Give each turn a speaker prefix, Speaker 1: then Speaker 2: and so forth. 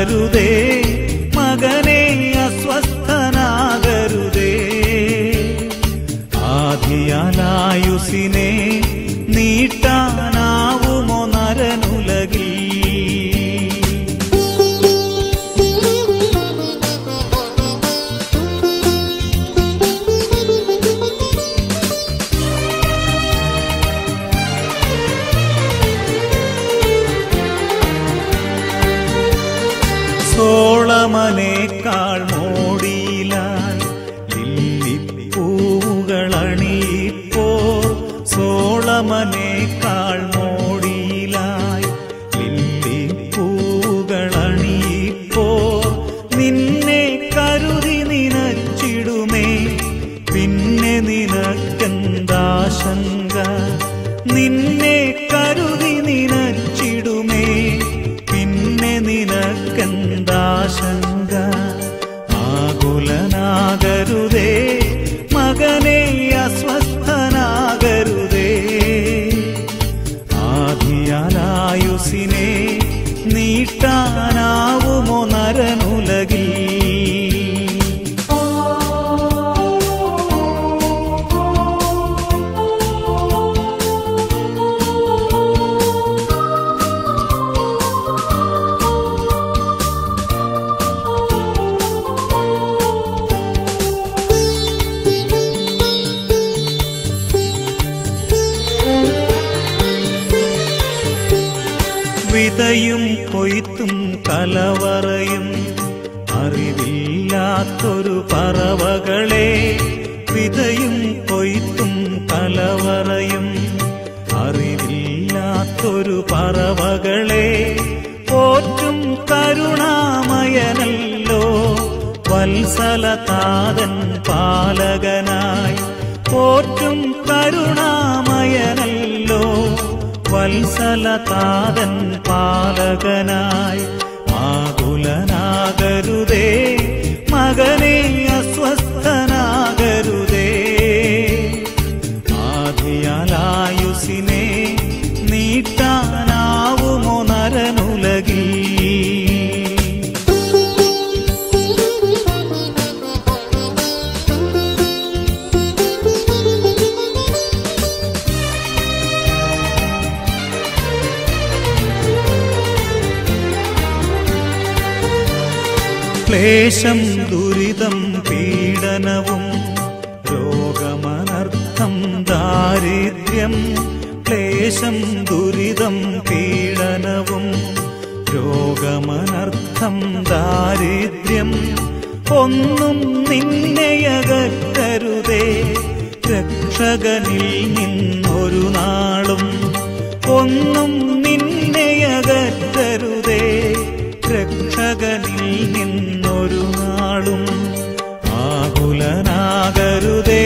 Speaker 1: അസ്വസ്ഥനാകരുതേ മകനെ അസ്വസ്ഥനാകരുതേ ആധിയാലായുസിനെ നീട്ടാനാവുമോ നരനുലകിൽ സോളമനേക്കാൾ മോടിയിലായി ലില്ലിപ്പൂവുകളണിയിപ്പോ സോളമനേക്കാൾ മോടിയിലായി ലില്ലിപ്പൂവുകളണിയിപ്പോ നിന്നെ കരുതി നിനച്ചിടുമേ പിന്നെ നിനക്കെന്താശങ്ക നിന്നെ കരുതി നിനച്ചിടുമേ പിന്നെ നിനക്കെന്താശങ്ക ആകുലനാകരുതേ മകനെ അസ്വസ്ഥനാകരുതേ ആധിയാലായുസിനെ നീട്ടാനാവുമോ നരനുലകിൽ വിതയും കൊയ്ത്തും കലവറയും അറിവില്ലാത്തൊരു പറവകളെ വിതയും കൊയ്ത്തും കലവറയും അറിവില്ലാത്തൊരു പറവകളെ പോറ്റും കരുണാമയനല്ലോ വത്സലതാതൻ പാലകനായി പോറ്റും കരുണാമയനല്ലോ വത്സലതാതൻ പാലകനായി ആകുലനാകരുതേ മകനെ അസ്വസ്ഥനാകരുതേ ആധിയാലായുസിനെ നീട്ടാനാവുമോ നരനുലകിൽ ക്ലേശം ദുരിതം പീഡനവും രോഗമനർത്ഥം ദാരിദ്ര്യം ക്ലേശം ദുരിതം പീഡനവും രോഗമനർത്ഥം ദാരിദ്ര്യം ഒന്നും നിന്നെയകറ്റരുതേ രക്ഷകനിൽ നിന്നൊരു നാളും ഒന്നും നിന്നെയകറ്റരുതേ രക്ഷകനിൽ നിന്നൊരു നാളും ആകുലനാകരുതേ